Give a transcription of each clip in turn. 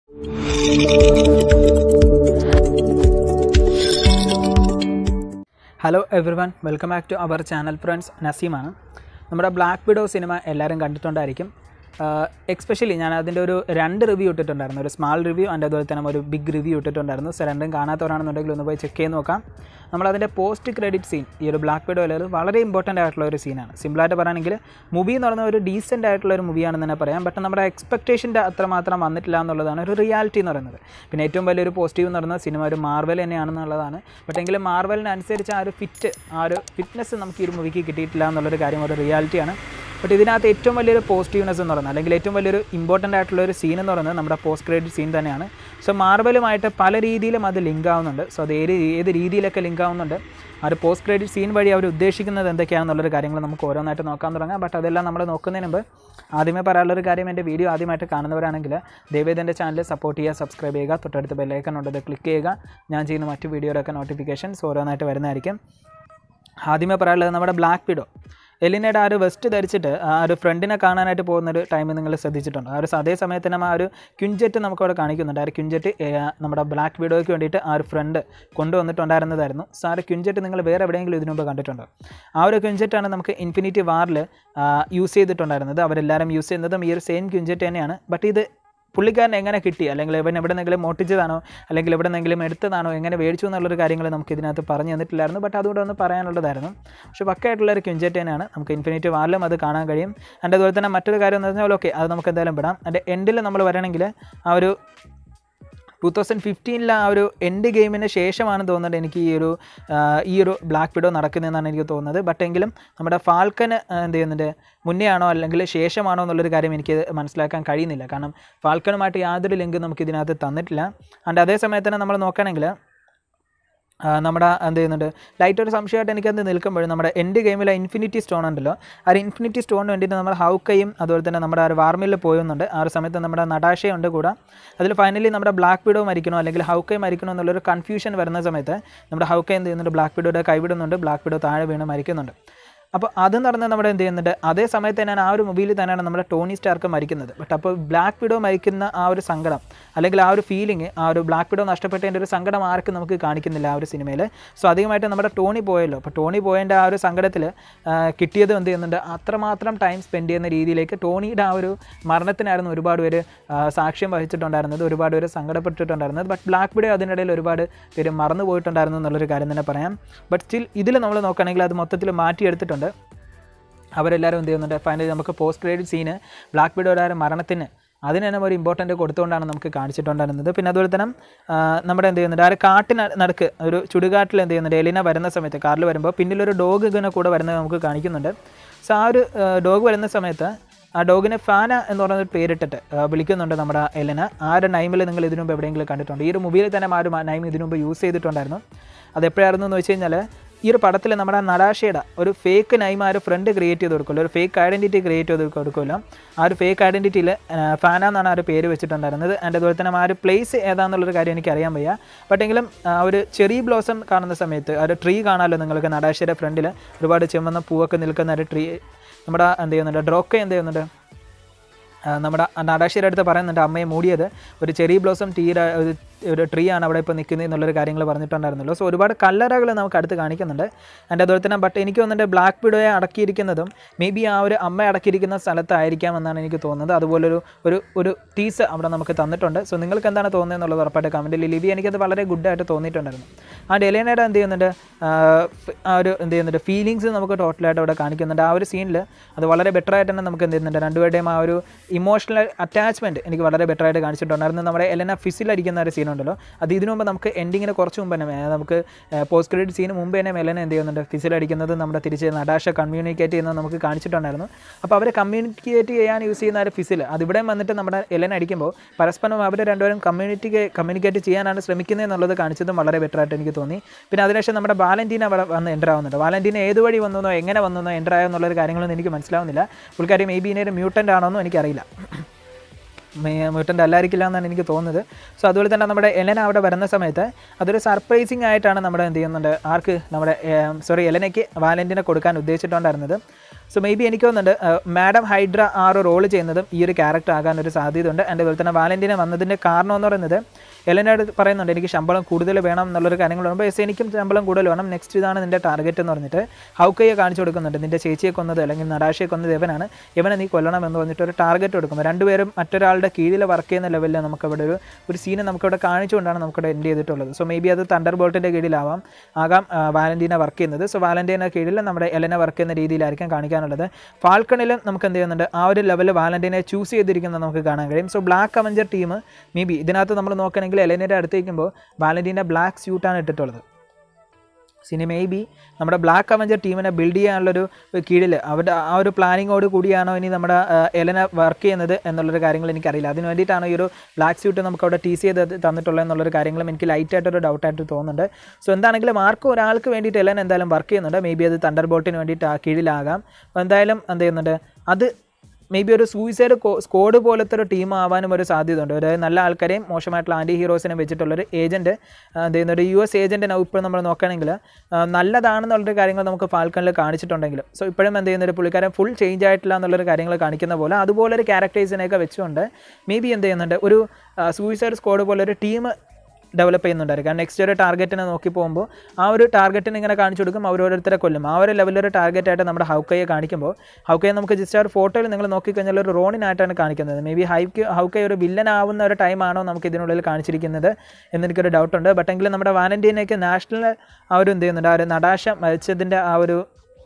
hello everyone welcome back to our channel friends നസീമാണ് നമ്മുടെ Black widow cinema എല്ലാവരും കണ്ടിട്ടുണ്ടായിരിക്കും especially ഞാൻ അതിൻ്റെ ഒരു രണ്ട് റിവ്യൂ ഇട്ടിട്ടുണ്ടായിരുന്നു ഒരു സ്മാൾ റിവ്യൂ അതിൻ്റെ അതുപോലെ തന്നെ ഒരു ബിഗ് റിവ്യൂ ഇട്ടിട്ടുണ്ടായിരുന്നു സോ രണ്ടും കാണാത്തവരാണെന്നുണ്ടെങ്കിൽ ഒന്ന് പോയി ചെക്ക് ചെയ്ത് നോക്കാം നമ്മളതിൻ്റെ പോസ്റ്റ് ക്രെഡിറ്റ് സീൻ ഈ ഒരു ബ്ലാക്ക് വിഡോയിൽ വളരെ ഇമ്പോർട്ടൻ്റ് ആയിട്ടുള്ള ഒരു സീനാണ് സിമ്പിളായിട്ട് പറയുകയാണെങ്കിൽ മൂവി എന്ന് പറയുന്ന ഒരു ഡീസൻ്റ് ആയിട്ടുള്ള ഒരു മൂവിയാണെന്ന് തന്നെ പറയാം ബട്ട് നമ്മുടെ എക്സ്പെക്റ്റേഷൻ്റെ അത്രമാത്രം വന്നിട്ടില്ല എന്നുള്ളതാണ് ഒരു റിയാലിറ്റി എന്ന് പറയുന്നത് പിന്നെ ഏറ്റവും വലിയൊരു പോസിറ്റീവ് എന്ന് പറയുന്നത് സിനിമ ഒരു മാർവൽ തന്നെയാണെന്നുള്ളതാണ് ബട്ട് എങ്കിലും മാർവലിനനുസരിച്ച് ആ ഒരു ഫിറ്റ് ആ ഒരു ഫിറ്റ്നസ് നമുക്ക് ഈ ഒരു മൂവിക്ക് കിട്ടിയിട്ടില്ല എന്നുള്ളൊരു കാര്യം ഒരു റിയാലിറ്റിയാണ് ബട്ട് ഇതിനകത്ത് ഏറ്റവും വലിയൊരു പോസിറ്റീവ്നെസ് എന്ന് പറയുന്നത് അല്ലെങ്കിൽ ഏറ്റവും വലിയൊരു ഇമ്പോർട്ടൻ്റ് ആയിട്ടുള്ള ഒരു സീൻ എന്ന് പറയുന്നത് നമ്മുടെ പോസ്റ്റ് ക്രെഡിറ്റ് സീൻ തന്നെയാണ് സോ മാർബലുമായിട്ട് പല രീതിയിലും അത് ലിങ്ക് ആവുന്നുണ്ട് സോ അത് ഏത് ഏത് രീതിയിലൊക്കെ ലിങ്ക് ആവുന്നുണ്ട് ആ ഒരു പോസ്റ്റ് ക്രെഡിറ്റ് സീൻ വഴി അവർ ഉദ്ദേശിക്കുന്നത് എന്തൊക്കെയാണെന്നുള്ളൊരു കാര്യങ്ങൾ നമുക്ക് ഓരോന്നായിട്ട് നോക്കാൻ തുടങ്ങാം ബട്ട് അതെല്ലാം നമ്മൾ നോക്കുന്നതിന് മുമ്പ് ആദ്യമേ പറയാനുള്ളൊരു കാര്യം എൻ്റെ വീഡിയോ ആദ്യമായിട്ട് കാണുന്നവരാണെങ്കിൽ ദയവേദ് എൻ്റെ ചാനൽ സപ്പോർട്ട് ചെയ്യുക സബ്സ്ക്രൈബ് ചെയ്യുക തൊട്ടടുത്ത് ബെല്ലൈക്കൺ ഉണ്ട് അത് ക്ലിക്ക് ചെയ്യുക ഞാൻ ചെയ്യുന്ന മറ്റു വീഡിയോയിലൊക്കെ നോട്ടിഫിക്കേഷൻസ് ഓരോന്നായിട്ട് വരുന്നതായിരിക്കും ആദ്യമേ പറയാനുള്ളത് നമ്മുടെ ബ്ലാക്ക് വിഡോ എലിനയുടെ ആ ഒരു വെസ്റ്റ് ധരിച്ചിട്ട് ആ ഒരു ഫ്രണ്ടിനെ കാണാനായിട്ട് പോകുന്നൊരു ടൈം നിങ്ങൾ ശ്രദ്ധിച്ചിട്ടുണ്ട് ആ ഒരു അതേ സമയത്ത് തന്നെ ആ ഒരു ക്യുഞ്ചറ്റ് നമുക്കവിടെ കാണിക്കുന്നുണ്ട് ആ ഒരു ക്യുഞ്ചറ്റ് നമ്മുടെ ബ്ലാക്ക് വീഡിയോയ്ക്ക് വേണ്ടിയിട്ട് ആ ഒരു ഫ്രണ്ട് കൊണ്ടുവന്നിട്ടുണ്ടായിരുന്നതായിരുന്നു സോ ആ ഒരു ക്യുഞ്ചറ്റ് നിങ്ങൾ വേറെ എവിടെയെങ്കിലും ഇതിനു മുമ്പ് കണ്ടിട്ടുണ്ടോ ആ ഒരു ക്യുഞ്ചറ്റാണ് നമുക്ക് ഇൻഫിനിറ്റി വാറിൽ യൂസ് ചെയ്തിട്ടുണ്ടായിരുന്നത് അവരെല്ലാവരും യൂസ് ചെയ്യുന്നതും ഈ ഒരു സെയിം ക്യുഞ്ചറ്റ് തന്നെയാണ് ബട്ട് ഇത് പുള്ളിക്കാരൻ എങ്ങനെ കിട്ടി അല്ലെങ്കിൽ ഇവൻ എവിടെ നിന്നെങ്കിലും മോട്ടിച്ചതാണോ അല്ലെങ്കിൽ എവിടെ നിന്നെങ്കിലും എടുത്തതാണോ എങ്ങനെ മേടിച്ചു എന്നുള്ളൊരു കാര്യങ്ങൾ നമുക്ക് ഇതിനകത്ത് പറഞ്ഞു തന്നിട്ടില്ലായിരുന്നു ബട്ട് അതുകൂടെ ഒന്ന് പറയാനുള്ളതായിരുന്നു പക്ഷേ പക്കയായിട്ടുള്ള ഒരു ക്യുഞ്ചറ്റ് തന്നെയാണ് നമുക്ക് ഇൻഫിനിറ്റി വാറിലും അത് കാണാൻ കഴിയും അതിൻ്റെ അതുപോലെ തന്നെ മറ്റൊരു കാര്യം എന്ന് പറഞ്ഞാൽ ഓക്കെ അത് നമുക്ക് എന്തായാലും വിടാം അതിൻ്റെ എൻഡിൽ നമ്മൾ വരണമെങ്കിൽ ആ ഒരു ടു തൗസൻഡ് ഫിഫ്റ്റീനിലെ ആ ഒരു എൻഡ് ഗെയിമിന് ശേഷമാണ് തോന്നുന്നത് എനിക്ക് ഈ ഒരു ഈ ഒരു ബ്ലാക്ക് വിഡോ നടക്കുന്നതെന്നാണ് എനിക്ക് തോന്നുന്നത് ബട്ട് എങ്കിലും നമ്മുടെ ഫാൽക്കന് എന്ത് ചെയ്യുന്നുണ്ട് മുന്നേ ആണോ അല്ലെങ്കിൽ ശേഷമാണോ എന്നുള്ളൊരു കാര്യം എനിക്ക് മനസ്സിലാക്കാൻ കഴിയുന്നില്ല കാരണം ഫാൽക്കണുമായിട്ട് യാതൊരു ലിങ്കും നമുക്ക് ഇതിനകത്ത് തന്നിട്ടില്ല ആൻഡ് അതേ സമയത്ത് തന്നെ നമ്മൾ നോക്കുകയാണെങ്കിൽ നമ്മുടെ എന്ത് ചെയ്യുന്നുണ്ട് ലൈറ്റ് ഒരു സംശയമായിട്ട് എനിക്കത് നിൽക്കുമ്പോഴും നമ്മുടെ എൻഡ് ഗെയിമിലെ ഇൻഫിനിറ്റി സ്റ്റോൺ ഉണ്ടല്ലോ ആ ഒരു ഇൻഫിനിറ്റി സ്റ്റോണിന് വേണ്ടിയിട്ട് നമ്മൾ ഹൗക്കയും അതുപോലെ തന്നെ നമ്മുടെ ആ ഒരു വാർമില്ലിൽ പോയുന്നുണ്ട് ആ ഒരു സമയത്ത് നമ്മുടെ നടാശയുണ്ട് കൂടെ അതിൽ ഫൈനലി നമ്മുടെ ബ്ലാക്ക് വിഡോ മരിക്കണോ അല്ലെങ്കിൽ ഹൗക്കൈ മരിക്കണോ എന്നുള്ളൊരു കൺഫ്യൂഷൻ വരുന്ന സമയത്ത് നമ്മുടെ ഹൗക്കൈ എന്ത് ചെയ്യുന്നുണ്ട് ബ്ലാക്ക് വിഡോയുടെ കൈവിടുന്നുണ്ട് ബ്ലാക്ക് വിഡോ താഴെ വീണ് മരിക്കുന്നുണ്ട് അപ്പോൾ അത് നടന്ന് നമ്മുടെ എന്ത് ചെയ്യുന്നുണ്ട് അതേ സമയത്ത് തന്നെയാണ് ആ ഒരു മൂവിയിൽ തന്നെയാണ് നമ്മുടെ ടോണി സ്റ്റാർക്ക് മരിക്കുന്നത് ബട്ട് അപ്പോൾ ബ്ലാക്ക് വിഡോ മരിക്കുന്ന ആ ഒരു സങ്കടം അല്ലെങ്കിൽ ആ ഒരു ഫീലിംഗ് ആ ഒരു ബ്ലാക്ക് വിഡോ നഷ്ടപ്പെട്ടതിൻ്റെ ഒരു സങ്കടം ആർക്കും നമുക്ക് കാണിക്കുന്നില്ല ആ ഒരു സിനിമയിൽ സോ അധികമായിട്ട് നമ്മുടെ ടോണി പോയല്ലോ അപ്പോൾ ടോണി പോയതിൻ്റെ ആ ഒരു സങ്കടത്തിൽ കിട്ടിയത് എന്ത് ചെയ്യുന്നുണ്ട് അത്രമാത്രം ടൈം സ്പെൻഡ് ചെയ്യുന്ന രീതിയിലേക്ക് ടോണിയുടെ ആ ഒരു മരണത്തിനായിരുന്നു ഒരുപാട് പേര് സാക്ഷ്യം വഹിച്ചിട്ടുണ്ടായിരുന്നത് ഒരുപാട് പേര് സങ്കടപ്പെട്ടിട്ടുണ്ടായിരുന്നത് ബട്ട് ബ്ലാക്ക് വിഡോ അതിനിടയിൽ ഒരുപാട് പേര് മറന്നു പോയിട്ടുണ്ടായിരുന്നു എന്നുള്ളൊരു കാര്യം തന്നെ പറയാം ബട്ട് സ്റ്റിൽ ഇതിൽ നമ്മൾ നോക്കുകയാണെങ്കിൽ അത് മൊത്തത്തിൽ മാറ്റിയെടുത്തിട്ടുണ്ട് അവരെല്ലാവരും എന്ത് ചെയ്യുന്നുണ്ട് ഫൈനലി നമുക്ക് പോസ്റ്റ് ക്രെഡിറ്റ് സീന് ബ്ലാക്ക് വിഡോയുടെ മരണത്തിന് അതിന് തന്നെ ഒരു ഇമ്പോർട്ടൻ്റ് കൊടുത്തുകൊണ്ടാണ് നമുക്ക് കാണിച്ചിട്ടുണ്ടായിരുന്നത് പിന്നെ അതുപോലെ തന്നെ നമ്മുടെ എന്ത് ചെയ്യുന്നുണ്ട് ആ ഒരു കാട്ടിന് നടുക്ക് ഒരു ചുടുകാട്ടിൽ എന്ത് ചെയ്യുന്നുണ്ട് എലിന വരുന്ന സമയത്ത് കാറിൽ വരുമ്പോൾ പിന്നിലൊരു ഡോഗ് ഇങ്ങനെ കൂടെ വരുന്നത് നമുക്ക് കാണിക്കുന്നുണ്ട് സോ ആ ഒരു ഡോഗ് വരുന്ന സമയത്ത് ആ ഡോഗിനെ ഫാന എന്ന് പറയുന്ന ഒരു പേരിട്ടിട്ട് വിളിക്കുന്നുണ്ട് നമ്മുടെ എലിന ആ ഒരു നൈമിൽ നിങ്ങൾ ഇതിനു മുമ്പ് എവിടെയെങ്കിലും കണ്ടിട്ടുണ്ട് ഈ ഒരു മൂവിയിൽ തന്നെ ആ ഒരു നൈം ഇതിനു മുമ്പ് യൂസ് ചെയ്തിട്ടുണ്ടായിരുന്നു അത് എപ്പോഴായിരുന്നു എന്ന് വെച്ച് കഴിഞ്ഞാൽ ഈ ഒരു പടത്തിൽ നമ്മുടെ നടാഷയുടെ ഒരു ഫേക്ക് നൈം ആ ഒരു ഫ്രണ്ട് ക്രിയേറ്റ് ചെയ്ത് കൊടുക്കുമല്ലോ ഒരു ഫേക്ക് ഐഡൻറ്റിറ്റി ക്രിയേറ്റ് ചെയ്ത് കൊടുക്കുമല്ലോ ആ ഒരു ഫേക്ക് ഐഡൻറ്റിറ്റിയിൽ ഫാന എന്നാണ് ആ ഒരു പേര് വെച്ചിട്ടുണ്ടായിരുന്നത് ആൻഡ് അതുപോലെ തന്നെ ആ ഒരു പ്ലേസ് ഏതാണെന്നുള്ളൊരു കാര്യം എനിക്ക് അറിയാൻ വയ്യ ബട്ട് എങ്കിലും ആ ഒരു ചെറി ബ്ലോസം കാണുന്ന സമയത്ത് ആ ഒരു ട്രീ കാണാമല്ലോ നിങ്ങൾക്ക് നടാഷയുടെ ഫ്രണ്ടിൽ ഒരുപാട് ചെമ്മന്ന പൂവൊക്കെ നിൽക്കുന്ന ഒരു ട്രീ നമ്മുടെ എന്ത് ചെയ്യുന്നുണ്ട് ഡ്രോക്ക എന്ത് ചെയ്യുന്നുണ്ട് നമ്മുടെ നടാശ്ശേരി അടുത്ത് പറയുന്നുണ്ട് അമ്മയെ മൂടിയത് ഒരു ചെറി ബ്ലോസം ടീയുടെ ഒരു ഒരു ട്രീ ആണ് അവിടെ ഇപ്പോൾ നിൽക്കുന്നത് എന്നുള്ളൊരു കാര്യങ്ങൾ പറഞ്ഞിട്ടുണ്ടായിരുന്നല്ലോ സോ ഒരുപാട് കല്ലറകൾ നമുക്ക് അടുത്ത് കാണിക്കുന്നുണ്ട് അതിൻ്റെ അതുപോലെ തന്നെ ബട്ട് എനിക്ക് തോന്നുന്നുണ്ട് ബ്ലാക്ക് വിഡോയെ അടക്കിയിരിക്കുന്നതും മേ ബി ആ ഒരു അമ്മ അടക്കിയിരിക്കുന്ന സ്ഥലത്തായിരിക്കാം എന്നാണ് എനിക്ക് തോന്നുന്നത് അതുപോലൊരു ഒരു ഒരു ടീസ് അവിടെ നമുക്ക് തന്നിട്ടുണ്ട് സോ നിങ്ങൾക്ക് എന്താണ് തോന്നുന്നത് എന്നുള്ളത് ഉറപ്പായിട്ട് കമൻറ്റിൽ ലിവി എനിക്കത് വളരെ ഗുഡായിട്ട് തോന്നിയിട്ടുണ്ടായിരുന്നു ആ ഡെലേനയുടെ എന്ത് ചെയ്യുന്നുണ്ട് ആ ഒരു എന്ത് ചെയ്യുന്നുണ്ട് ഫീലിങ്സ് നമുക്ക് ടോട്ടലായിട്ട് അവിടെ കാണിക്കുന്നുണ്ട് ആ ഒരു സീനിൽ അത് വളരെ ബെറ്റർ ആയിട്ട് തന്നെ നമുക്ക് എന്ത് ചെയ്യുന്നുണ്ട് രണ്ടുപേരുടെയും ആ ഒരു ഇമോഷണൽ അറ്റാച്ച്മെൻറ്റ് എനിക്ക് വളരെ ബെറ്റർ ആയിട്ട് കാണിച്ചിട്ടുണ്ടായിരുന്നു നമ്മുടെ എലന ഫിസിലടിക്കുന്ന ഒരു സീനുണ്ടല്ലോ അത് ഇതിനു മുമ്പ് നമുക്ക് എൻഡിങ്ങിന് കുറച്ച് മുമ്പ് തന്നെ നമുക്ക് പോസ്റ്റ് ക്രെഡിറ്റ് സീന് മുമ്പ് തന്നെ മെലന എന്ത് ചെയ്യുന്നുണ്ട് ഫിസിലടിക്കുന്നത് നമ്മുടെ തിരിച്ച് നടാഷ കമ്മ്യൂണിക്കേറ്റ് ചെയ്യുന്നത് നമുക്ക് കാണിച്ചിട്ടുണ്ടായിരുന്നു അപ്പോൾ അവർ കമ്മ്യൂണിക്കേറ്റ് ചെയ്യാൻ യൂസ് ചെയ്യുന്ന ഒരു ഫിസിൽ അതിവിടെ വന്നിട്ട് നമ്മുടെ എലന അടിക്കുമ്പോൾ പരസ്പരം അവർ രണ്ടുപേരും കമ്മ്യൂണിറ്റി കമ്മ്യൂണിക്കേറ്റ് ചെയ്യാനാണ് ശ്രമിക്കുന്നത് എന്നുള്ളത് കാണിച്ചതും വളരെ ബെറ്റർ ആയിട്ട് എനിക്ക് തോന്നി പിന്നെ അതിനുശേഷം നമ്മുടെ വാലന്റീന അവിടെ വന്ന് എൻ്റർ ആവുന്നുണ്ട് വാലന്റീന ഏത് വഴി വന്നോ എങ്ങനെ വന്നോ എൻ്റർ ആയോ എന്നുള്ളൊരു കാര്യങ്ങളൊന്നും എനിക്ക് മനസ്സിലാവുന്നില്ല പുള്ളിക്കാരി മേ ബി ഇനി ഒരു മ്യൂട്ടൻ്റ് ആണോ എന്നും എനിക്കറിയില്ല മ്യൂട്ടൻ്റ് അല്ലായിരിക്കില്ല എന്നാണ് എനിക്ക് തോന്നുന്നത് സോ അതുപോലെ തന്നെ നമ്മുടെ എലന അവിടെ വരുന്ന സമയത്ത് അതൊരു സർപ്രൈസിങ് ആയിട്ടാണ് നമ്മുടെ എന്ത് ചെയ്യുന്നുണ്ട് ആർക്ക് നമ്മുടെ സോറി എലനയ്ക്ക് വാലൻറ്റിനെ കൊടുക്കാൻ ഉദ്ദേശിച്ചിട്ടുണ്ടായിരുന്നത് സോ മേ ബി എനിക്ക് തോന്നുന്നുണ്ട് മാഡം ഹൈഡ്ര ആ ഒരു റോൾ ചെയ്യുന്നതും ഈ ഒരു ക്യാരക്ടർ ആകാൻ ഒരു സാധ്യതയുണ്ട് എൻ്റെ അതുപോലെ തന്നെ വാലന്റീന വന്നതിൻ്റെ കാരണം എന്ന് പറയുന്നത് എലനോട് പറയുന്നുണ്ട് എനിക്ക് ശമ്പളം കൂടുതൽ വേണം എന്നുള്ളൊരു കാര്യങ്ങൾ പറയുമ്പോൾ എസ് എനിക്കും ശമ്പളം കൂടുതൽ വേണം നെക്സ്റ്റ് ഇതാണ് നിൻ്റെ ടാർഗറ്റ് എന്ന് പറഞ്ഞിട്ട് ഹൗക്കയെ കാണിച്ചു കൊടുക്കുന്നുണ്ട് നിൻ്റെ ചേച്ചിയെ കൊന്നത് അല്ലെങ്കിൽ നടാശയെ കൊന്നത് ഇവനാണ് ഇവനെ നീ കൊല്ലണം എന്ന് പറഞ്ഞിട്ട് ഒരു ടാർഗറ്റ് കൊടുക്കുമ്പോൾ രണ്ടുപേരും മറ്റൊരാളുടെ കീഴിൽ വർക്ക് ചെയ്യുന്ന ലെവലിൽ നമുക്കവിടെ ഒരു ഒരു സീനെ നമുക്കവിടെ കാണിച്ചുകൊണ്ടാണ് നമുക്കിവിടെ എൻഡ് ചെയ്തിട്ടുള്ളത് സോ മേ ബി അത് തണ്ടർ ബോൾട്ടിൻ്റെ കീഴിലാവാം ആകാം ആ, വാലന്റീന വർക്ക് ചെയ്യുന്നത് സോ വാലന്റീന കീഴിൽ നമ്മുടെ എലന വർക്ക് ചെയ്യുന്ന രീതിയിലായിരിക്കും കാണിക്കാനുള്ളത് ഫാൽക്കണിലും നമുക്ക് എന്ത് ചെയ്യുന്നുണ്ട് ആ ഒരു ലെവൽ വാലന്റീനെ ചൂസ് ചെയ്തിരിക്കുന്നത് നമുക്ക് കാണാൻ കഴിയും so black avenger team maybe ഇതിനകത്ത് നമ്മൾ നോക്കുകയാണെങ്കിൽ എലനയുടെ അടുത്തേക്കുമ്പോൾ വാലന്റീന ബ്ലാക്ക് സ്യൂട്ടാണ് ഇട്ടിട്ടുള്ളത് സിനി മേ ബി നമ്മുടെ ബ്ലാക്ക് അവഞ്ചർ ടീമിനെ ബിൽഡ് ചെയ്യാനുള്ളൊരു കീഴിൽ അവരുടെ ആ ഒരു പ്ലാനിങ്ങോട് കൂടിയാണോ ഇനി നമ്മുടെ ആ, എലന വർക്ക് ചെയ്യുന്നത് എന്നുള്ളൊരു കാര്യങ്ങൾ എനിക്കറിയില്ല അതിന് വേണ്ടിയിട്ടാണ് ഈ ഒരു ബ്ലാക്ക് സ്യൂട്ട് നമുക്ക് അവിടെ ടീസ് ചെയ്ത് തന്നിട്ടുള്ളത് എന്നുള്ളൊരു കാര്യങ്ങളും എനിക്ക് ലൈറ്റായിട്ടൊരു ഡൗട്ടായിട്ട് തോന്നുന്നുണ്ട് സോ എന്താണെങ്കിലും ആർക്കും ഒരാൾക്ക് വേണ്ടിയിട്ട് എലൻ എന്തായാലും വർക്ക് ചെയ്യുന്നുണ്ട് മേ ബി അത് തണ്ടർ ബോൾട്ടിന് വേണ്ടിയിട്ട് ആ കീഴിലാകാം അപ്പോൾ എന്തായാലും എന്ത് ചെയ്യുന്നുണ്ട് അത് മേ ബി ഒരു സൂയിസൈഡ് സ്ക്വാഡ് പോലത്തെ ഒരു ടീം ആവാനും ഒരു സാധ്യതയുണ്ട് ഒരു നല്ല ആൾക്കാരെയും മോശമായിട്ടുള്ള ആൻറ്റി ഹീറോസിനെ വെച്ചിട്ടുള്ളൊരു ഏജൻറ്റ് എന്ത് ചെയ്യുന്ന ഒരു യു എസ് ഏജൻറ്റിനെ ഇപ്പോൾ നമ്മൾ നോക്കുകയാണെങ്കിൽ ആ, നല്ലതാണെന്നുള്ളൊരു കാര്യങ്ങൾ നമുക്ക് ഫാൽക്കണിൽ കാണിച്ചിട്ടുണ്ടെങ്കിലും സോ ഇപ്പോഴും എന്ത് ചെയ്യുന്ന ഒരു പുള്ളിക്കാരൻ ഫുൾ ചേഞ്ച് ആയിട്ടില്ല എന്നുള്ളൊരു കാര്യങ്ങൾ കാണിക്കുന്ന പോലെ അതുപോലെ ഒരു ക്യാരക്ടേഴ്സിനെയൊക്കെ വെച്ചുകൊണ്ട് മേ ബി എന്ത് ചെയ്യുന്നുണ്ട് ഒരു സൂയിസൈഡ് സ്ക്വാഡ് പോലെ ഒരു ടീം ഡെവലപ്പ് ചെയ്യുന്നുണ്ടായിരിക്കും കാരണം നെക്സ്റ്റ് ഒരു ടാർഗറ്റിനെ നോക്കി പോകുമ്പോൾ ആ ഒരു ടാർഗറ്റിന് ഇങ്ങനെ കാണിച്ചു കൊടുക്കും അവർ ഓരോരുത്തരെ കൊല്ലും ആ ഒരു ലെവലൊരു ടാർഗറ്റായിട്ട് നമ്മുടെ ഹൗക്കയെ കാണിക്കുമ്പോൾ ഹൗക്കയെ നമുക്ക് ജസ്റ്റ് ആ ഒരു ഫോട്ടോയിൽ നിങ്ങൾ നോക്കിക്കഴിഞ്ഞാൽ ഒരു റോണിനായിട്ടാണ് കാണിക്കുന്നത് മേ ബി ഹൈക്ക് ഹൗക്കയെ ഒരു വില്ലൻ ആവുന്ന ഒരു ടൈമാണോ നമുക്ക് ഇതിനുള്ളിൽ കാണിച്ചിരിക്കുന്നത് എന്നെനിക്കൊരു ഡൗട്ടുണ്ട് ബട്ട് എങ്കിലും നമ്മുടെ വാലന്റീനയ്ക്ക് നാഷണൽ ആ ഒരു എന്ത് ചെയ്യുന്നുണ്ട് ആ ഒരു നടാശ മരിച്ചതിൻ്റെ ആ ഒരു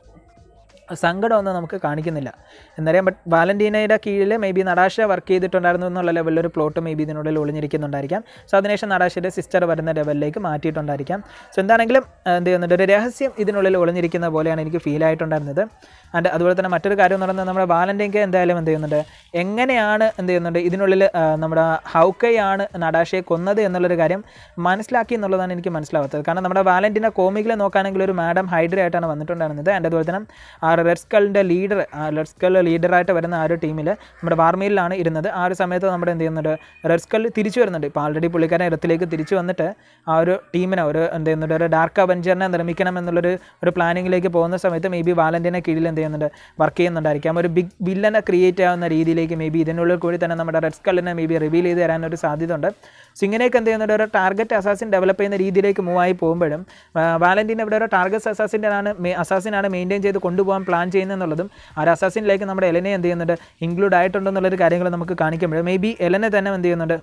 സങ്കടമൊന്നും നമുക്ക് കാണിക്കുന്നില്ല എന്നറിയാം ബട്ട് വാലന്റീനയുടെ കീഴിൽ മേ ബി നടാശ വർക്ക് ചെയ്തിട്ടുണ്ടായിരുന്നു എന്നുള്ള ലെവലിലൊരു പ്ലോട്ട് മേ ബി ഇതിനുള്ളിൽ ഒളിഞ്ഞിരിക്കുന്നുണ്ടായിരിക്കാം സോ അതിനുശേഷം നടാശയുടെ സിസ്റ്റർ വരുന്ന ലെവലിലേക്ക് മാറ്റിയിട്ടുണ്ടായിരിക്കാം സോ എന്താണെങ്കിലും ആ, എന്ത് ചെയ്യുന്നുണ്ട് ഒരു രഹസ്യം ഇതിനുള്ളിൽ ഒളിഞ്ഞിരിക്കുന്ന പോലെയാണ് എനിക്ക് ഫീൽ ആയിട്ടുണ്ടായിരുന്നത് ആൻഡ് അതുപോലെ തന്നെ മറ്റൊരു കാര്യം എന്ന് പറയുന്നത് നമ്മുടെ വാലന്റീൻക്ക് എന്തായാലും എന്ത് ചെയ്യുന്നുണ്ട് എങ്ങനെയാണ് എന്ത് ചെയ്യുന്നുണ്ട് ഇതിനുള്ളിൽ ആ, നമ്മുടെ ഹൗക്കയാണ് നടാശയെ കൊന്നത് എന്നുള്ളൊരു കാര്യം മനസ്സിലാക്കി എന്നുള്ളതാണ് എനിക്ക് മനസ്സിലാവാത്തത് കാരണം നമ്മുടെ വാലന്റീന കോമിക്കിൽ നോക്കുകയാണെങ്കിൽ ഒരു മാഡം ഹൈഡ്ര ആയിട്ടാണ് വന്നിട്ടുണ്ടായിരുന്നത് ആൻഡ് അതുപോലെ തന്നെ ആ റെഡ് സ്കലിൻ്റെ ലീഡർ റെഡ് സ്കൽ ലീഡറായിട്ട് വരുന്ന ആ ഒരു ടീമിൽ നമ്മുടെ വാർമയിലാണ് ഇരുന്നത് ആ ഒരു സമയത്ത് നമ്മുടെ എന്ത് ചെയ്യുന്നുണ്ട് റെഡ് സ്കൽ തിരിച്ചു വരുന്നുണ്ട് ഇപ്പോൾ ആൾറെഡി പുള്ളിക്കാരൻ ഇടത്തിലേക്ക് തിരിച്ചു വന്നിട്ട് ആ ഒരു ടീമിനെ ഒരു എന്ത് ചെയ്യുന്നുണ്ട് ഒരു ഡാർക്ക് അവഞ്ചറിനെ നിർമ്മിക്കണം എന്നുള്ളൊരു ഒരു പ്ലാനിങ്ങിലേക്ക് പോകുന്ന സമയത്ത് മേ ബി വാലന്റീനെ കീഴിൽ എന്ത് ചെയ്യുന്നുണ്ട് വർക്ക് ചെയ്യുന്നുണ്ടായിരിക്കാം ഒരു ബിഗ് വില്ലനെ ക്രിയേറ്റ് ആവുന്ന രീതിയിലേക്ക് മേ ബി ഇതിനുള്ളിൽ കൂടി തന്നെ നമ്മുടെ റെഡ് സ്കല്ലിനെ മേ ബി റിവീൽ ചെയ്ത് തരാനൊരു സാധ്യതയുണ്ട് സോ ഇങ്ങനെയൊക്കെ എന്ത് ചെയ്യുന്നുണ്ട് ഒരു ടാർഗറ്റ് അസാസിൻ ഡെവലപ്പ് ചെയ്യുന്ന രീതിയിലേക്ക് മൂവ് ആയി പോകുമ്പോഴും വാലന്റീൻ ഇവിടെ ഒരു ടാർഗറ്റ് അസാസിൻ്റെ ആണ് അസാസിനാണ് മെയിൻറ്റെയിൻ ചെയ്ത് കൊണ്ടുപോകാൻ പ്ലാൻ ചെയ്യുന്നതെന്നുള്ളതും ആ ഒരു അസാസിനിലേക്ക് നമ്മുടെ എലനെ എന്ത് ചെയ്യുന്നുണ്ട് ഇൻക്ലൂഡ് ആയിട്ടുണ്ടെന്നുള്ളൊരു കാര്യങ്ങൾ നമുക്ക് കാണിക്കുമ്പോൾ മേ ബി എലനെ തന്നെ എന്ത് ചെയ്യുന്നുണ്ട്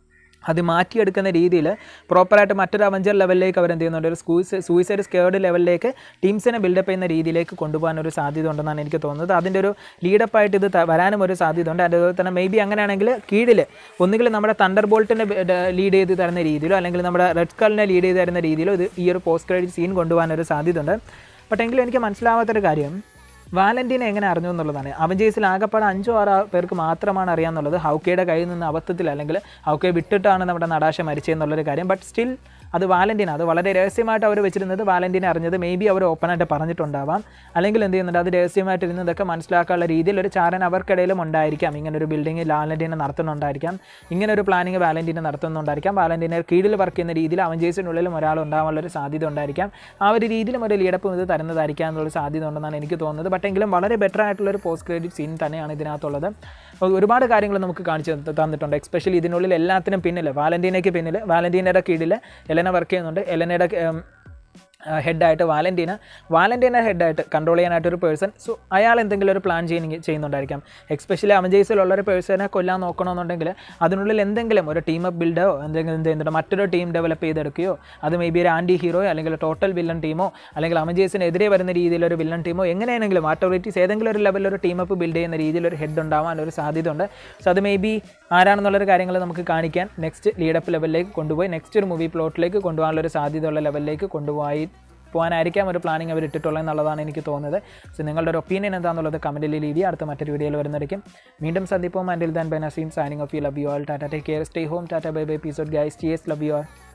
അത് മാറ്റിയെടുക്കുന്ന രീതിയിൽ പ്രോപ്പറായിട്ട് മറ്റൊരു അവഞ്ചർ ലെവലിലേക്ക് അവർ എന്ത് ചെയ്യുന്നുണ്ട് ഒരു സൂയിസൈഡ് സൂയിസൈഡ് സ്കേർഡ് ലെവലിലേക്ക് ടീംസിനെ ബിൽഡപ്പ് ചെയ്യുന്ന രീതിയിലേക്ക് കൊണ്ടുപോകാൻ ഒരു സാധ്യത ഉണ്ടെന്നാണ് എനിക്ക് തോന്നുന്നത് അതിൻ്റെ ഒരു ലീഡപ്പായിട്ട് ഇത് ത- വരാനും ഒരു സാധ്യത ഉണ്ട് അതുപോലെ തന്നെ മേ ബി അങ്ങനെയാണെങ്കിൽ കീഴിൽ ഒന്നുകിൽ നമ്മുടെ തണ്ടർ ബോൾട്ടിനെ ലീഡ് ചെയ്ത് തരുന്ന രീതിയിലോ അല്ലെങ്കിൽ നമ്മുടെ റെഡ് സ്കലിനെ ലീഡ് ചെയ്ത് തരുന്ന രീതിയിലോ ഇത് ഈ ഒരു പോസ്റ്റ് ക്രെഡിറ്റ് സീൻ കൊണ്ടുപോകാൻ ഒരു സാധ്യത ഉണ്ട് ബട്ട് എങ്കിലും എനിക്ക് മനസ്സിലാവാത്തൊരു കാര്യം വാലന്റീനെ എങ്ങനെ അറിഞ്ഞു എന്നുള്ളതാണ് അവഞ്ചേഴ്സിൽ ആകെപ്പാടെ അഞ്ചോ ആറോ പേർക്ക് മാത്രമാണ് അറിയാമെന്നുള്ളത് ഹൗക്കയുടെ കയ്യിൽ നിന്ന് അബദ്ധത്തിൽ അല്ലെങ്കിൽ ഹൗക്കയെ വിട്ടിട്ടാണ് നമ്മുടെ നടാശ മരിച്ചതെന്നുള്ളൊരു കാര്യം ബട്ട് സ്റ്റിൽ അത് വാലന്റീന അത് വളരെ രഹസ്യമായിട്ട് അവർ വെച്ചിരുന്നത് വാലന്റീനെ അറിഞ്ഞത് മേ ബി അവർ ഓപ്പണായിട്ട് പറഞ്ഞിട്ടുണ്ടാവാം അല്ലെങ്കിൽ എന്ത് ചെയ്യുന്നുണ്ട് അത് രഹസ്യമായിട്ട് ഇരുന്നതൊക്കെ മനസ്സിലാക്കാനുള്ള രീതിയിൽ ഒരു ചാരൻ അവർക്കിടയിലും ഉണ്ടായിരിക്കാം ഇങ്ങനെ ഒരു ബിൽഡിംഗ് വാലന്റീനെ നടത്തുന്നുണ്ടായിരിക്കാം ഇങ്ങനെ ഒരു പ്ലാനിങ് വാലന്റീനെ നടത്തുന്നുണ്ടായിരിക്കാം വാലന്റീനെ കീഴിൽ വർക്ക് ചെയ്യുന്ന രീതിയിൽ അവഞ്ചേഴ്സിനുള്ളിലും ഒരാൾ ഉണ്ടാവാനുള്ള ഒരു സാധ്യത ഉണ്ടായിരിക്കാം ആ ഒരു രീതിയിലും ഒരു ലീഡപ്പും ഇത് തരുന്നതായിരിക്കാം എന്നുള്ള സാധ്യത ഉണ്ടെന്നാണ് എനിക്ക് തോന്നുന്നത് ബട്ട് എങ്കിലും വളരെ ബെറ്റർ ആയിട്ടുള്ള ഒരു പോസ്റ്റ് ക്രെഡിറ്റ് സീൻ തന്നെയാണ് ഇതിനകത്തുള്ളത് ഒ- ഒരുപാട് കാര്യങ്ങൾ നമുക്ക് കാണിച്ചു ത- തന്നിട്ടുണ്ട് എസ്പെഷ്യലി ഇതിനുള്ളിൽ എല്ലാത്തിനും പിന്നിൽ വാലന്റീനയ്ക്ക് പിന്നിൽ വാലന്റീനയുടെ കീഴിൽ എലന വർക്ക് ചെയ്യുന്നുണ്ട് എലനയുടെ ഉം, ഹെഡായിട്ട് വാലന്റീന വാലന്റീന ഹെഡായിട്ട് കൺട്രോൾ ചെയ്യാനായിട്ട് ഒരു പേഴ്സൺ സോ അയാൾ എന്തെങ്കിലും ഒരു പ്ലാൻ ചെയ്യുന്ന ചെയ്യുന്നുണ്ടായിരിക്കാം എക്സ്പെഷ്യലി അവഞ്ചേഴ്സിലുള്ള ഒരു പേഴ്സണെ കൊല്ലാൻ നോക്കണമെന്നുണ്ടെങ്കിൽ അതിനുള്ളിൽ എന്തെങ്കിലും ഒരു ടീം അപ്പ് ബിൽഡോ എന്തെങ്കിലും എന്ത് ചെയ്യുന്നുണ്ട് മറ്റൊരു ടീം ഡെവലപ്പ് ചെയ്തെടുക്കുകയോ അത് മേ ബി ഒരു ആൻറ്റി ഹീറോയോ അല്ലെങ്കിൽ ടോട്ടൽ വില്ലൻ ടീമോ അല്ലെങ്കിൽ അവഞ്ചേഴ്സിനെതിരെ വരുന്ന രീതിയിലൊരു വില്ലൻ ടീമോ എങ്ങനെയാണെങ്കിലും ആട്ടോറിറ്റീസ് ഏതെങ്കിലും ഒരു ലെവലിൽ ഒരു ടീം അപ്പ് ബിൽഡ് ചെയ്യുന്ന രീതിയിൽ ഒരു ഹെഡ് ഉണ്ടാവാൻ ഒരു സാധ്യതയുണ്ട് സോ അത് മേ ബി ആരാണെന്നുള്ളൊരു കാര്യങ്ങൾ നമുക്ക് കാണിക്കാൻ നെക്സ്റ്റ് ലീഡപ്പ് ലെവലിലേക്ക് കൊണ്ടുപോയി നെക്സ്റ്റ് ഒരു മൂവി പ്ലോട്ടിലേക്ക് കൊണ്ടുപോകാനുള്ള ഒരു സാധ്യതയുള്ള ലെവലിലേക്ക് കൊണ്ടുപോയി പോകാനായിരിക്കാം ഒരു പ്ലാനിങ് അവർ ഇട്ടിട്ടുള്ളത് എന്നുള്ളതാണ് എനിക്ക് തോന്നുന്നത് സോ നിങ്ങളുടെ ഒരു ഒപ്പീനിയൻ എന്താണെന്നുള്ളത് കമൻറ്റിൽ ലീവ് ചെയ്യുക അടുത്ത മറ്റൊരു വീഡിയോയിൽ വരുന്നതായിരിക്കും വീണ്ടും സന്ദിപ്പം until then bye Naseem signing off you love you all tata take care stay home tata bye bye peace out guys T S love you R